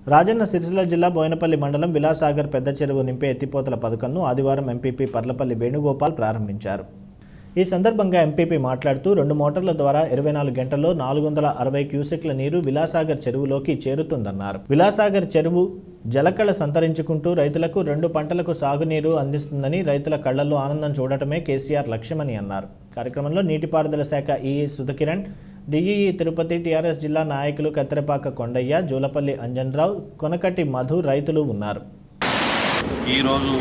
రాజన్న సిరిసిల్ల జిల్లా బోయినపల్లి మండలం విలాసాగర్ పెద్ద చెరువు నింపే ఎత్తిపోతల పథకంను ఆదివారం ఎంపీపీ పర్లపల్లి వేణుగోపాల్ ప్రారంభించారు ఈ సందర్భంగా ఎంపీపీ మాట్లాడుతూ రెండు మోటార్ల ద్వారా ఇరవై నాలుగు గంటల్లో నాలుగు వందల అరవై క్యూసెక్ల నీరు విలాసాగర్ చెరువులోకి చేరుతుందన్నారు విలాసాగర్ చెరువు జలకళ సంతరించుకుంటూ రైతులకు రెండు పంటలకు సాగునీరు అందిస్తుందని రైతుల కళ్లలో ఆనందం చూడటమే కేసీఆర్ లక్ష్యమని అన్నారు కార్యక్రమంలో నీటిపారుదల శాఖ ఈఈ సుధకిరణ్ డిఈఈ తిరుపతి టీఆర్ఎస్ జిల్లా నాయకులు కత్తెరపాక కొండయ్య జూలపల్లి అంజన్రావు కొనకటి మధు రైతులు ఉన్నారు ఈరోజు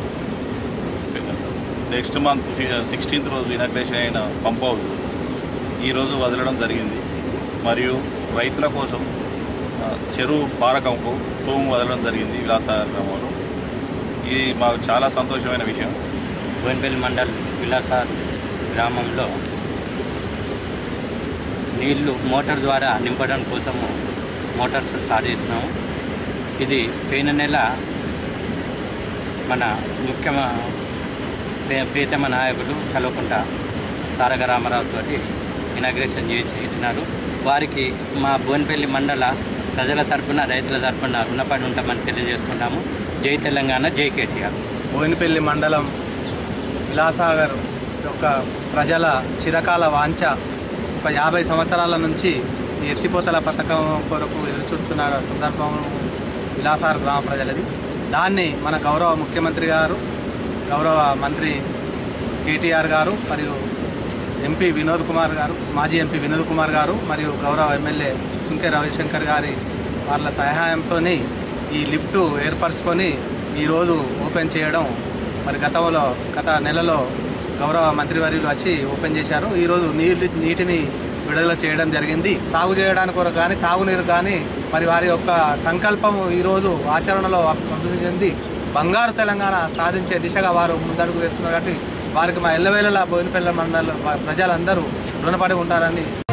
నెక్స్ట్ మంత్ సిక్స్టీన్త్ రోజు ఇనాగ్రేషన్ అయిన పంప్ హౌస్ ఈరోజు వదలడం జరిగింది మరియు రైతుల కోసం ఆ, చెరువు పారకంపు తూము వదలడం జరిగింది విలాసాగర్ గ్రామంలో ఇది మాకు చాలా సంతోషమైన విషయం బోయినపల్లి మండల్ విలాసార్ గ్రామంలో నీళ్లు మోటార్ ద్వారా నింపడం కోసము మోటార్స్ స్టార్ట్ చేసినాము ఇది పోయిన నెల మన ముఖ్య ప్రే- ప్రియతమ నాయకులు కల్వకుంట తారక రామారావు తోటి ఇనాగ్రేషన్ చేసి ఇచ్చినారు వారికి మా బోయినపల్లి మండల ప్రజల తరపున రైతుల తరపున రుణపడి ఉంటామని తెలియజేస్తున్నాము జై తెలంగాణ జై కేసీఆర్ బోయినపల్లి మండలం విలాసాగర్ యొక్క ప్రజల చిరకాల వాంఛ ఒక యాభై సంవత్సరాల నుంచి ఈ ఎత్తిపోతల పథకం కొరకు ఎదురుచూస్తున్న సందర్భం విలాసాగర్ గ్రామ ప్రజలది దాన్ని మన గౌరవ ముఖ్యమంత్రి గారు గౌరవ మంత్రి కేటీఆర్ గారు మరియు ఎంపీ వినోద్ కుమార్ గారు మాజీ ఎంపీ వినోద్ కుమార్ గారు మరియు గౌరవ ఎమ్మెల్యే సుంకే రవిశంకర్ గారి వాళ్ళ సహాయంతో ఈ లిఫ్ట్ ఏర్పరచుకొని ఈరోజు ఓపెన్ చేయడం మరి గతంలో గత నెలలో గౌరవ మంత్రివర్యులు వచ్చి ఓపెన్ చేశారు ఈరోజు నీళ్ళు నీటిని విడుదల చేయడం జరిగింది సాగు చేయడానికి కొరకు కానీ తాగునీరు కానీ మరి వారి యొక్క సంకల్పం ఈరోజు ఆచరణలో అభివృద్ధి చెంది బంగారు తెలంగాణ సాధించే దిశగా వారు ముందడుగు వేస్తున్నారు కాబట్టి వారికి మా ఎల్లవేళలా బోయినపల్లి మండల ప్రజలందరూ రుణపడి ఉంటారని